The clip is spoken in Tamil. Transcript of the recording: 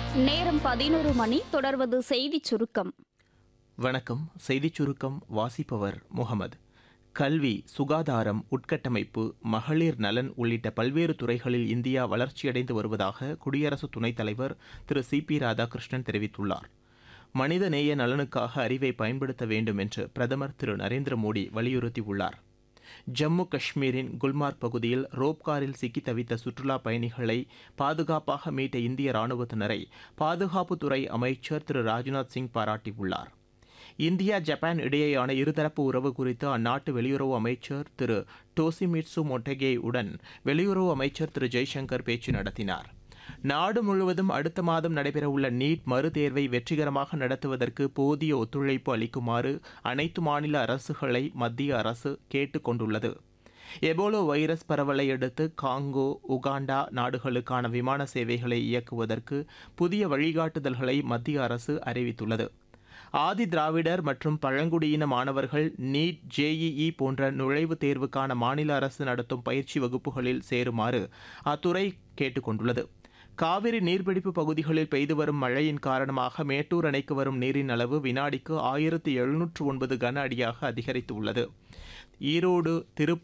நேரம் பதினோரு மணி தொடர்வது செய்திச் சுருக்கம் வணக்கம் செய்திச் சுருக்கம் வாசிப்பவர் முகமது கல்வி சுகாதாரம் உட்கட்டமைப்பு மகளிர் நலன் உள்ளிட்ட பல்வேறு துறைகளில் இந்தியா வளர்ச்சியடைந்து வருவதாக குடியரசு துணைத் தலைவர் திரு சி பி ராதாகிருஷ்ணன் தெரிவித்துள்ளார் மனித நேய நலனுக்காக அறிவை பயன்படுத்த வேண்டும் என்று பிரதமர் திரு நரேந்திர மோடி வலியுறுத்தியுள்ளார் ஜம்மு காஷ்மீரின் குல்மார்க் பகுதியில் ரோப்காரில் சிக்கி தவித்த சுற்றுலா பயணிகளை பாதுகாப்பாக மீட்ட இந்திய ராணுவத்தினரை பாதுகாப்புத்துறை அமைச்சர் திரு ராஜ்நாத் சிங் பாராட்டியுள்ளார் இந்தியா ஜப்பான் இடையேயான இருதரப்பு உறவு குறித்து அந்நாட்டு வெளியுறவு அமைச்சர் திரு டோசிமிட்சு மொட்டகே உடன் வெளியுறவு அமைச்சர் திரு ஜெய்சங்கர் பேச்சு நடத்தினார் நாடு முழுவதும் அடுத்த மாதம் நடைபெறவுள்ள நீட் மறுதேர்வை வெற்றிகரமாக நடத்துவதற்கு போதிய ஒத்துழைப்பு அளிக்குமாறு அனைத்து மாநில அரசுகளை மத்திய அரசு கேட்டுக் கொண்டுள்ளது எபோலோ வைரஸ் பரவலை அடுத்து காங்கோ உகாண்டா நாடுகளுக்கான விமான சேவைகளை இயக்குவதற்கு புதிய வழிகாட்டுதல்களை மத்திய அரசு அறிவித்துள்ளது ஆதி திராவிடர் மற்றும் பழங்குடியின மாணவர்கள் நீட் ஜேஇஇ போன்ற நுழைவுத் தேர்வுக்கான மாநில அரசு நடத்தும் பயிற்சி வகுப்புகளில் சேருமாறு அத்துறை கேட்டுக்கொண்டுள்ளது காவிரி நீர்பிடிப்பு பகுதிகளில் பெய்து வரும் மழையின் காரணமாக மேட்டூர் அணைக்கு வரும் நீரின் அளவு வினாடிக்கு ஆயிரத்தி எழுநூற்று ஒன்பது கன அடியாக அதிகரித்துள்ளது ஈரோடு திருப்பூர்